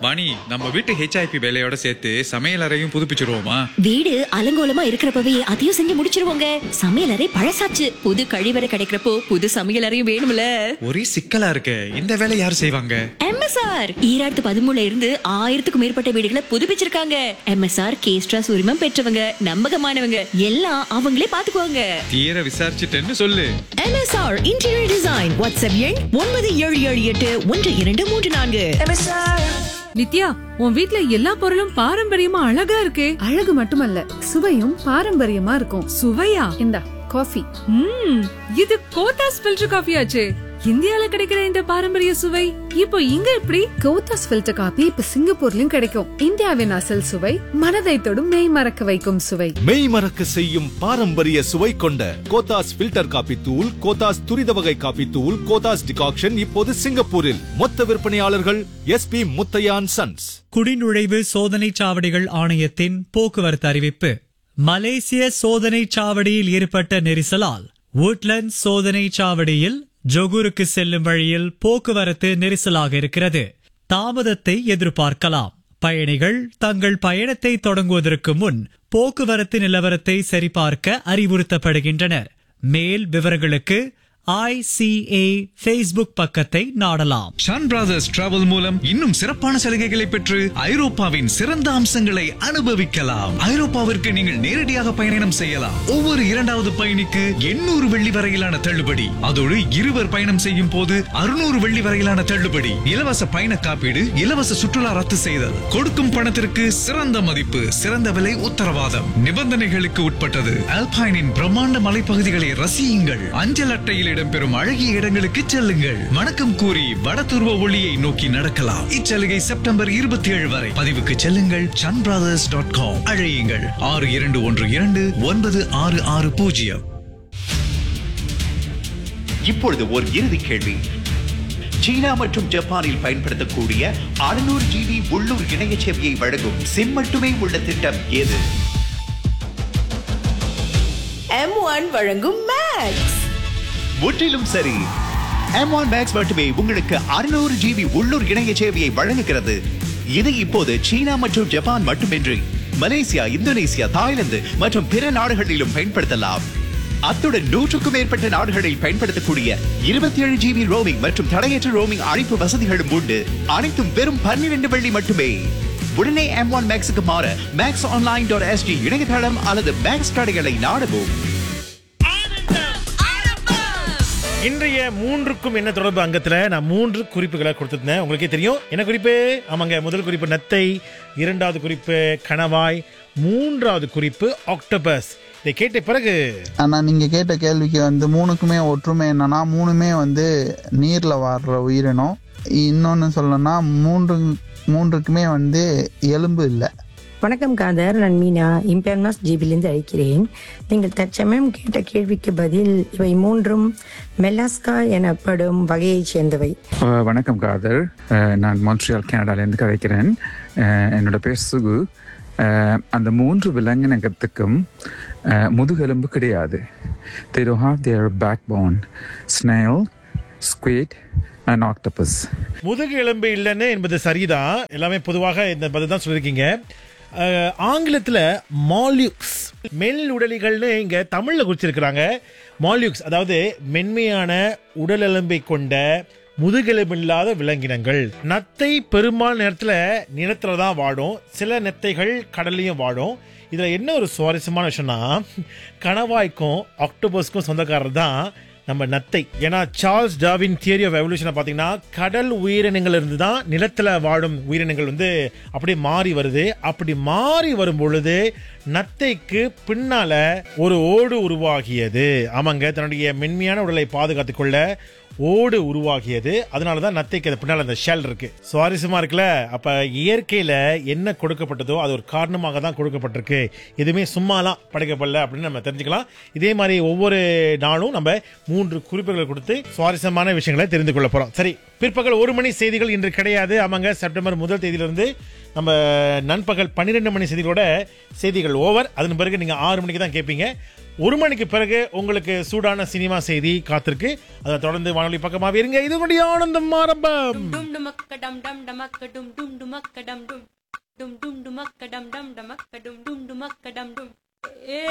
வாணி நம்ம வீட்டு ஹெச்ஐபி வேலையோட சேர்த்து சமையல் அறையும் புதுப்பிச்சிருவோமா வீடு அலங்கோலமா இருக்கிறப்பவே அதையும் செஞ்சு முடிச்சிருவோங்க சமையலறை பழசாச்சு புது கழிவறை கிடைக்கிறப்போ புது சமையலறையும் வேணும்ல ஒரே சிக்கலா இருக்கு இந்த வேலை யார் செய்வாங்க எம்எஸ்ஆர் ஈராயிரத்து பதிமூணுல இருந்து ஆயிரத்துக்கும் மேற்பட்ட வீடுகளை புதுப்பிச்சிருக்காங்க எம்எஸ்ஆர் கேஸ்ட்ராஸ் உரிமம் பெற்றவங்க நம்பகமானவங்க எல்லாம் அவங்களே பாத்துக்குவாங்க தீர விசாரிச்சுட்டேன்னு சொல்லு MSR Interior Design வாட்ஸ்அப் எண் ஒன்பது ஏழு ஏழு எட்டு ஒன்று இரண்டு மூன்று நான்கு நித்யா உன் வீட்ல எல்லா பொருளும் பாரம்பரியமா அழகா இருக்கே அழகு மட்டுமல்ல சுவையும் பாரம்பரியமா இருக்கும் சுவையா இந்தா காஃபி ம் இது கோத்தாஸ் ஃபில்டர் காஃபி ஆச்சே இந்தியால கிடைக்கிற இந்த பாரம்பரிய சுவை இப்போ இங்க எப்படி கோத்தாஸ் ஃபில்டர் காபி இப்ப சிங்கப்பூர்லயும் கிடைக்கும் இந்தியாவின் அசல் சுவை மனதை தொடும் மெய் மறக்க வைக்கும் சுவை மெய் மறக்க செய்யும் பாரம்பரிய சுவை கொண்ட கோத்தாஸ் ஃபில்டர் காபி தூள் கோத்தாஸ் துரித வகை காபி தூள் கோத்தாஸ் டிகாக்ஷன் இப்போது சிங்கப்பூரில் மொத்த விற்பனையாளர்கள் எஸ்பி முத்தையான் சன்ஸ் குடிநுழைவு சோதனைச் சாவடிகள் ஆணையத்தின் போக்குவரத்து அறிவிப்பு மலேசிய சோதனைச் சாவடியில் ஏற்பட்ட நெரிசலால் woodlands சோதனைச் சாவடியில் ஜொகூருக்கு செல்லும் வழியில் போக்குவரத்து நெரிசலாக இருக்கிறது தாமதத்தை எதிர்பார்க்கலாம் பயணிகள் தங்கள் பயணத்தை தொடங்குவதற்கு முன் போக்குவரத்து நிலவரத்தை சரிபார்க்க அறிவுறுத்தப்படுகின்றனர் மேல் விவரங்களுக்கு ஐசிஏ ஃபேஸ்புக் பக்கத்தை நாடலாம் ஷான் பிரதர்ஸ் டிராவல் மூலம் இன்னும் சிறப்பான சலுகைகளை பெற்று ஐரோப்பாவின் சிறந்த அம்சங்களை அனுபவிக்கலாம் ஐரோப்பாவிற்கு நீங்கள் நேரடியாக பயணம் செய்யலாம் ஒவ்வொரு இரண்டாவது பயணிக்கு எண்ணூறு வெள்ளி வரையிலான தள்ளுபடி அதோடு இருவர் பயணம் செய்யும் போது அறுநூறு வெள்ளி வரையிலான தள்ளுபடி இலவச பயண காப்பீடு இலவச சுற்றுலா ரத்து செய்தல் கொடுக்கும் பணத்திற்கு சிறந்த மதிப்பு சிறந்த விலை உத்தரவாதம் நிபந்தனைகளுக்கு உட்பட்டது அல்பைனின் பிரம்மாண்ட மலைப்பகுதிகளை ரசியுங்கள் அஞ்சல் அட்டையில் இடம்பெறும் அழகிய இடங்களுக்கு செல்லுங்கள் வணக்கம் கூறி வடதுருவ ஒளியை நோக்கி நடக்கலாம் இச்சலுகை செப்டம்பர் இருபத்தி ஏழு வரை பதிவுக்கு செல்லுங்கள் சன் பிரதர்ஸ் டாட் காம் அழையுங்கள் ஆறு இரண்டு ஒன்று இரண்டு ஒன்பது ஆறு ஆறு பூஜ்ஜியம் இப்பொழுது ஒரு இறுதி கேள்வி சீனா மற்றும் ஜப்பானில் பயன்படுத்தக்கூடிய 600 ஜிபி உள்ளூர் இணைய சேவையை வழங்கும் சிம் மட்டுமே உள்ள திட்டம் எது எம் ஒன் வழங்கும் மேக்ஸ் முற்றிலும் சரி M1 மேக்ஸ் மட்டுமே உங்களுக்கு 600 ஜிபி உள்ளூர் இணைய சேவையை வழங்குகிறது இது இப்போது சீனா மற்றும் ஜப்பான் மட்டுமின்றி மலேசியா இந்தோனேசியா தாய்லாந்து மற்றும் பிற நாடுகளிலும் பயன்படுத்தலாம் அத்துடன் நூற்றுக்கும் மேற்பட்ட நாடுகளில் பயன்படுத்தக்கூடிய இருபத்தி ஏழு ஜிபி ரோமிங் மற்றும் தடையற்ற ரோமிங் அழைப்பு வசதிகளும் உண்டு அனைத்தும் வெறும் பன்னிரண்டு வெள்ளி மட்டுமே உடனே M1 ஒன் மேக்ஸுக்கு மாற மேக்ஸ் ஆன்லைன் டாட் எஸ்டி இணையதளம் அல்லது மேக்ஸ் கடைகளை நாடவும் இன்றைய மூன்றுக்கும் என்ன தொடர்பு அங்கத்துல நான் மூன்று குறிப்புகளை கொடுத்திருந்தேன் உங்களுக்கே தெரியும் என்ன குறிப்பு ஆமாங்க முதல் குறிப்பு நத்தை இரண்டாவது குறிப்பு கணவாய் மூன்றாவது குறிப்பு ஆக்டோபஸ் இதை கேட்ட பிறகு ஆனா நீங்க கேட்ட கேள்விக்கு வந்து மூணுக்குமே ஒற்றுமை என்னன்னா மூணுமே வந்து நீர்ல வாழ்ற உயிரினம் இன்னொன்னு சொல்லணும்னா மூன்று மூன்றுக்குமே வந்து எலும்பு இல்லை வணக்கம் காதர் நான் மீனா இம்பேர்னாஸ் ஜிபிலிருந்து அழைக்கிறேன் நீங்கள் தற்சமயம் கேட்ட கேள்விக்கு பதில் இவை மூன்றும் மெலாஸ்கா எனப்படும் வகையைச் சேர்ந்தவை அஹ் வணக்கம் காதர் அஹ் நான் மான்ட்ரியால் கனடாலேருந்து கதைக்கிறேன் அஹ் என்னோட பேர் சுகு அஹ் அந்த மூன்று விலங்கினத்துக்கும் அஹ் முதுகெலும்பு கிடையாது they don't have their backbone snail squid and octopus முதுகு எலும்பு இல்லைன்னு என்பது சரிதான் எல்லாமே பொதுவாக இந்த பதில் தான் சொல்லியிருக்கீங்க அஹ், ஆங்கிலத்துல மால்யூக்ஸ் மெல் உடலிகள்னு இங்க தமிழ்ல குறிச்சிருக்கிறாங்க மால்யூக்ஸ் அதாவது மென்மையான உடல் எலும்பை கொண்ட முதுகெலும்பில்லாத விலங்கினங்கள் நத்தை பெரும்பாலான நேரத்துல நிலத்துல தான் வாடும் சில நத்தைகள் கடல்லையும் வாடும் இதுல என்ன ஒரு சுவாரஸ்யமான விஷயம்னா கணவாய்க்கும் ஆக்டோபஸ்க்கும் சொந்தக்காரர் தான் நம்ம நத்தை ஏன்னா சார்ல்ஸ் டாவின் தியரி ஆஃப் எவல்யூஷனை பார்த்தீங்கன்னா கடல் உயிரினங்கள் இருந்து தான் நிலத்தில் வாழும் உயிரினங்கள் வந்து அப்படியே மாறி வருது அப்படி மாறி வரும் பொழுது நத்தைக்கு பின்னால ஒரு ஓடு உருவாகியது ஆமாங்க தன்னுடைய மென்மையான உடலை பாதுகாத்துக் கொள்ள ஓடு உருவாகியது அதனால தான் நத்தைக்கு அது பின்னால் அந்த ஷெல் இருக்கு சுவாரஸ்யமா இருக்குல்ல அப்ப இயற்கையில என்ன கொடுக்கப்பட்டதோ அது ஒரு காரணமாக தான் கொடுக்கப்பட்டிருக்கு எதுவுமே சும்மாலாம் படைக்கப்படல அப்படின்னு நம்ம தெரிஞ்சுக்கலாம் இதே மாதிரி ஒவ்வொரு நாளும் நம்ம மூன்று குறிப்புகளை கொடுத்து சுவாரஸ்யமான விஷயங்களை தெரிந்து கொள்ள போறோம் சரி பிற்பகல் ஒரு மணி செய்திகள் இன்று கிடையாது ஆமாங்க செப்டம்பர் முதல் தேதியிலிருந்து நம்ம நண்பகல் பன்னிரெண்டு மணி செய்திகளோட செய்திகள் ஓவர் அதன் பிறகு நீங்க ஆறு மணிக்கு தான் கேட்பீங்க ஒரு மணிக்கு பிறகு உங்களுக்கு சூடான சினிமா செய்தி காத்திருக்கு அதை தொடர்ந்து வானொலி பக்கமாக இருங்க இது கொண்டு ஆனந்தம் ஆரம்பம் dum dumakka dum dum dumakka dum dum dumakka dum dum dum dum dumakka dum dum dumakka dum dum dumakka dum dum